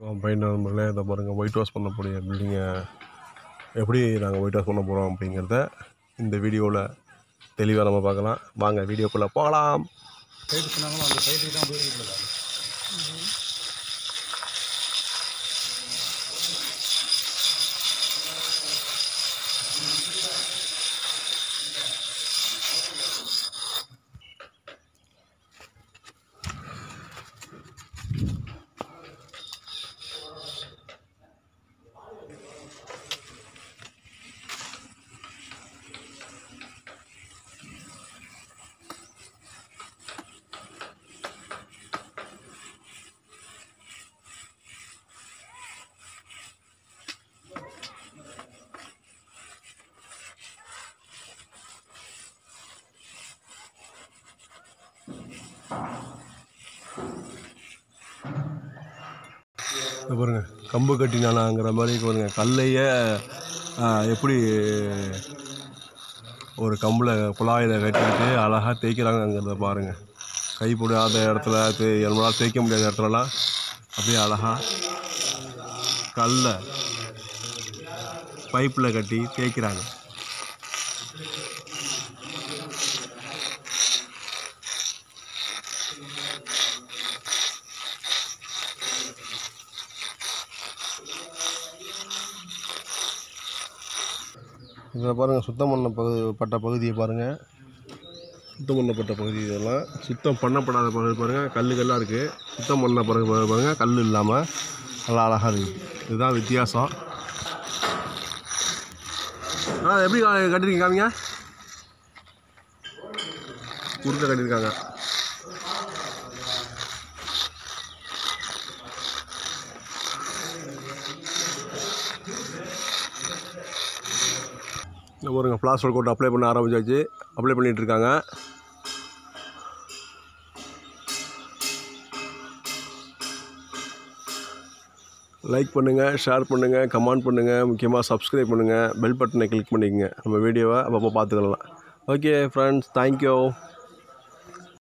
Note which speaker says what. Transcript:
Speaker 1: பையன் நண்பர்களே இதை பாருங்கள் ஒயிட் வாஷ் பண்ணக்கூடிய பில்டிங்கை எப்படி நாங்கள் ஒயிட் வாஷ் பண்ண போகிறோம் அப்படிங்கிறத இந்த வீடியோவில் தெளிவாக நம்ம பார்க்கலாம் வாங்க வீடியோக்குள்ளே போகலாம்
Speaker 2: சைடு சொன்னாங்களோ அந்த சைடுக்கு தான் போயிருக்கல
Speaker 1: இது பாருங்க கம்பு கட்டினானாங்கிற மாதிரி பாருங்க கல்லையே ஆ, எப்படி ஒரு கம்பில் குழாயில் கட்டிக்கிட்டு அழகாக தேய்க்கிறாங்கங்கிறத பாருங்கள் கைப்படாத இடத்துல தே நம்மளால் தேய்க்க முடியாத இடத்துலலாம் அப்படியே அழகாக கல்லை பைப்பில் கட்டி தேய்க்கிறாங்க இதில் பாருங்கள் சுத்தம் பண்ண பகுதி பட்ட பகுதியை பாருங்கள் சுத்தம் பண்ணப்பட்ட பகுதி இதெல்லாம் சுத்தம் பண்ணப்படாத பகுதி பாருங்கள் கல் கல்லாக இருக்குது சுத்தம் பண்ண பிறகு பா- பாருங்கள் கல் இல்லாமல் நல்லா அழகாக இருக்குது இதுதான் வித்தியாசம் ஆ எப்படி கா- கட்டிருக்கீங்க காமிங்க குறுக்க கட்டியிருக்காங்க இந்த பாருங்க பிளாஸ்டர் கோட் அப்ளை பண்ண ஆரம்பிச்சாச்சு அப்ளை பண்ணிட்டு இருக்காங்க லைக் பண்ணுங்கள் ஷேர் பண்ணுங்கள் கமெண்ட் பண்ணுங்கள் முக்கியமாக சப்ஸ்கிரைப் பண்ணுங்கள் பெல் பட்டனை கிளிக் பண்ணிக்கங்க நம்ம வீடியோவை அப்பப்போ பார்த்துக்கலாம் ஓகே ஃப்ரெண்ட்ஸ் தேங்க்யூ